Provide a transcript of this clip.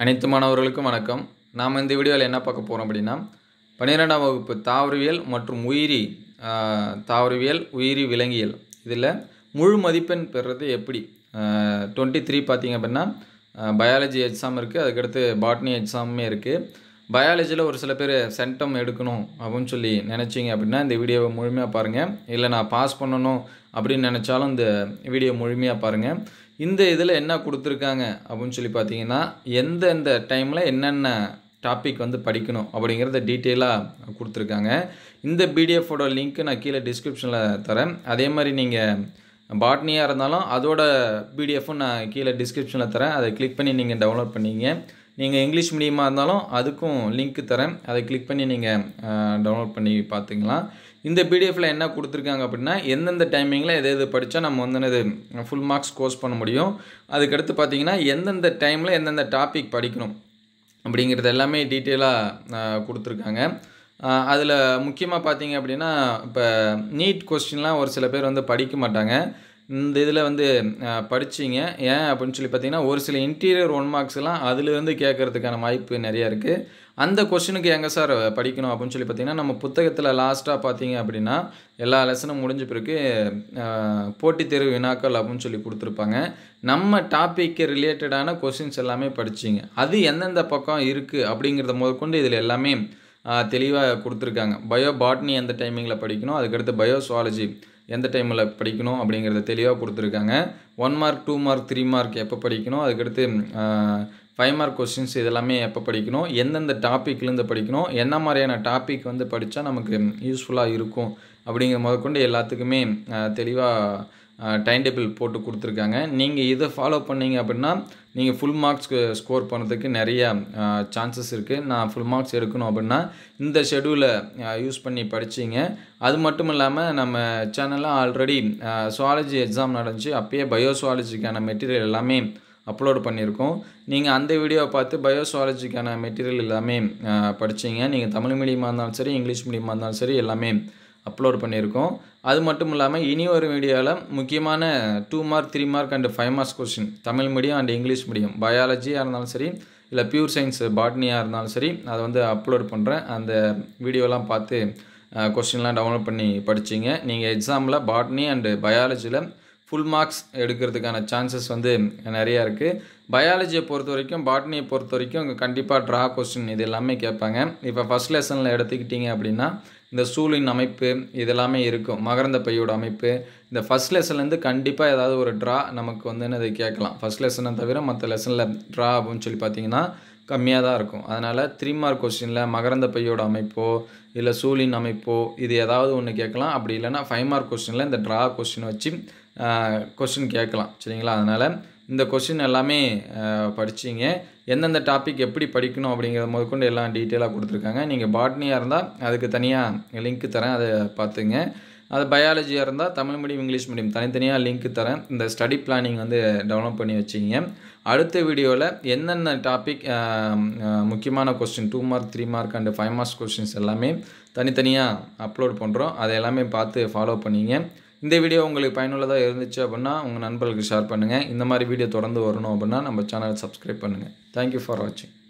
அனைத்து மாணவர்களுக்கும் வணக்கம் நாம் இந்த வீடியோவில் என்ன பார்க்க போகிறோம் அப்படின்னா பன்னிரெண்டாம் வகுப்பு தாவரவியல் மற்றும் உயிரி ஆஹ், தாவரவியல் உயிரி விலங்கியல் இதில் முழு மதிப்பெண் பெறுறது எப்படி டுவெண்ட்டி த்ரீ பார்த்தீங்க அப்படின்னா பயாலஜி எக்ஸாம் இருக்குது அதுக்கடுத்து பாட்னி எக்ஸாமுமே இருக்குது பயாலஜியில் ஒரு சில பேர் சென்டம் எடுக்கணும் அப்படின்னு சொல்லி நினச்சிங்க அப்படின்னா இந்த வீடியோவை முழுமையாக பாருங்கள் இல்லை நான் பாஸ் பண்ணணும் அப்படின்னு நினச்சாலும் இந்த வீடியோ முழுமையாக பாருங்கள் இந்த இதில் என்ன கொடுத்துருக்காங்க அப்படின்னு சொல்லி பார்த்தீங்கன்னா எந்தெந்த டைமில் என்னென்ன டாபிக் வந்து படிக்கணும் அப்படிங்கிறத டீட்டெயிலாக கொடுத்துருக்காங்க இந்த பிடிஎஃபோட லிங்க்கு நான் கீழே டிஸ்கிரிப்ஷனில் தரேன் அதே மாதிரி நீங்கள் பாட்னியாக இருந்தாலும் அதோட பிடிஎஃப்பும் நான் கீழே டிஸ்கிரிப்ஷனில் தரேன் அதை கிளிக் பண்ணி நீங்கள் டவுன்லோட் பண்ணிங்க நீங்கள் இங்கிலீஷ் மீடியமாக இருந்தாலும் அதுக்கும் லிங்க் தரேன் அதை கிளிக் பண்ணி நீங்கள் டவுன்லோட் பண்ணி பார்த்துக்கலாம் இந்த பிடிஎஃப்பில் என்ன கொடுத்துருக்காங்க அப்படின்னா எந்தெந்த டைமிங்கில் எது எது படித்தா நம்ம வந்து என்னது ஃபுல் மார்க்ஸ் கோர்ஸ் பண்ண முடியும் அதுக்கடுத்து பார்த்தீங்கன்னா எந்தெந்த டைமில் எந்தெந்த டாபிக் படிக்கணும் அப்படிங்கிறது எல்லாமே டீட்டெயிலாக கொடுத்துருக்காங்க அதில் முக்கியமாக பார்த்தீங்க அப்படின்னா இப்போ நீட் கொஸ்டின்லாம் ஒரு சில பேர் வந்து படிக்க மாட்டாங்க இந்த இதில் வந்து அஹ், படிச்சீங்க ஏன் அப்படின்னு சொல்லி பார்த்தீங்கன்னா ஒரு சில இன்டீரியர் ஒன் மார்க்ஸ் எல்லாம் அதுலேருந்து கேட்கறதுக்கான வாய்ப்பு நிறையா இருக்குது அந்த கொஸ்டினுக்கு எங்கே சார் படிக்கணும் அப்படின்னு சொல்லி பார்த்தீங்கன்னா நம்ம புத்தகத்தில் லாஸ்ட்டாக பார்த்தீங்க அப்படின்னா எல்லா லெசனும் முடிஞ்ச பிறகு அஹ், போட்டித் தேர்வு வினாக்கள் அப்படின்னு சொல்லி கொடுத்துருப்பாங்க நம்ம டாபிக்கு ரிலேட்டடான கொஸ்டின்ஸ் எல்லாமே படிச்சிங்க அது எந்தெந்த பக்கம் இருக்குது அப்படிங்கிறத முதற்கொண்டு இதில் எல்லாமே தெளிவாக கொடுத்துருக்காங்க பயோ பாட்னி எந்த டைமிங்கில் படிக்கணும் அதுக்கடுத்து பயோ சுவாலஜி எந்த டைமில் படிக்கணும் அப்படிங்கிறத தெளிவாக கொடுத்துருக்காங்க one mark two mark three mark எப்போ படிக்கணும் அதுக்கடுத்து ஃபைவ் மார்க் கொஸ்டின்ஸ் இதெல்லாமே எப்போ படிக்கணும் எந்தெந்த டாப்பிக்லேருந்து படிக்கணும் என்ன மாதிரியான டாபிக் வந்து படித்தா நமக்கு யூஸ்ஃபுல்லாக இருக்கும் அப்படிங்கிற முதற்கொண்டு எல்லாத்துக்குமே தெளிவாக டைம் டேபிள் போட்டு கொடுத்துருக்காங்க நீங்கள் இதை ஃபாலோ பண்ணீங்க அப்படின்னா நீங்கள் ஃபுல் மார்க்ஸ் ஸ்கோர் பண்ணுறதுக்கு நிறைய சான்சஸ் இருக்குது நான் ஃபுல் மார்க்ஸ் எடுக்கணும் அப்படின்னா இந்த ஷெடியூலை யூஸ் பண்ணி படிச்சிங்க அது மட்டும் இல்லாமல் நம்ம சேனலில் ஆல்ரெடி சுவாலஜி எக்ஸாம் நடந்துச்சு அப்பயே பயோசுவாலஜிக்கான மெட்டீரியல் எல்லாமே அப்லோட் பண்ணியிருக்கோம் நீங்கள் அந்த வீடியோவை பார்த்து பயோசுவாலஜிக்கான மெட்டீரியல் எல்லாமே படிச்சிங்க நீங்கள் தமிழ் மீடியமாக இருந்தாலும் சரி இங்கிலீஷ் மீடியமாக இருந்தாலும் சரி எல்லாமே அப்லோட் பண்ணியிருக்கோம் அது மட்டும் இல்லாமல் இனி ஒரு வீடியோவில் முக்கியமான two mark three mark and five marks question Tamil medium and English medium பயாலஜியாக இருந்தாலும் சரி இல்லை பியூர் சயின்ஸ் பாட்னியாக இருந்தாலும் சரி அதை வந்து அப்லோட் பண்ணுறேன் அந்த வீடியோலாம் பார்த்து கொஸ்டின்லாம் டவுன்லோட் பண்ணி படிச்சிங்க நீங்கள் எக்ஸாமில் பாட்னி அண்டு பயாலஜியில் ஃபுல் மார்க்ஸ் எடுக்கிறதுக்கான சான்சஸ் வந்து நிறையா இருக்குது பயாலஜியை பொறுத்த வரைக்கும் பாட்னியை பொறுத்த வரைக்கும் அங்கே கண்டிப்பாக ட்ரா கொஸ்டின் இது எல்லாமே கேட்பாங்க இப்போ ஃபஸ்ட் லெசனில் எடுத்துக்கிட்டிங்க அப்படின்னா இந்த சூழின் அமைப்பு இதெல்லாமே இருக்கும் மகரந்த பையோட அமைப்பு இந்த ஃபஸ்ட் லெசன்லேருந்து கண்டிப்பாக ஏதாவது ஒரு ட்ரா நமக்கு வந்து என்னது கேட்கலாம் ஃபஸ்ட் லெசனை தவிர மற்ற லெசனில் ட்ரா அப்படின்னு சொல்லி பார்த்தீங்கன்னா கம்மியாக தான் இருக்கும் அதனால் த்ரீ மார்க் கொஸ்டினில் மகரந்த பையோட அமைப்போ இல்லை சூழின் அமைப்போ இது ஏதாவது ஒன்று கேட்கலாம் அப்படி இல்லைன்னா ஃபைவ் மார்க் கொஸ்டினில் இந்த ட்ரா கொஸ்டின் வச்சு கொஸ்டின் கேட்கலாம் சரிங்களா அதனால் இந்த கொஸ்டின் எல்லாமே படிச்சிங்க எந்தெந்த டாபிக் எப்படி படிக்கணும் அப்படிங்கிறத முதற்கொண்டு எல்லாம் டீட்டெயிலாக கொடுத்துருக்காங்க நீங்கள் பாட்னியாக இருந்தால் அதுக்கு தனியாக லிங்க் தரேன் அதை பார்த்துங்க அது பயாலஜியாக இருந்தால் தமிழ் மீடியம் இங்கிலீஷ் மீடியம் தனித்தனியாக லிங்க் தரேன் இந்த ஸ்டடி பிளானிங் வந்து டெவலப் பண்ணி வச்சிங்க அடுத்த வீடியோவில் என்னென்ன டாபிக் முக்கியமான question two mark three mark and five marks questions எல்லாமே தனித்தனியாக அப்லோட் பண்ணுறோம் அதை எல்லாமே பார்த்து ஃபாலோ பண்ணிங்க இந்த வீடியோ உங்களுக்கு பயனுள்ளதாக இருந்துச்சு அப்படின்னா உங்கள் நண்பர்களுக்கு ஷேர் பண்ணுங்கள் இந்த மாதிரி வீடியோ தொடர்ந்து வரணும் அப்படின்னா நம்ம சேனலை சப்ஸ்கிரைப் பண்ணுங்கள் தேங்க்யூ ஃபார் வாட்சிங்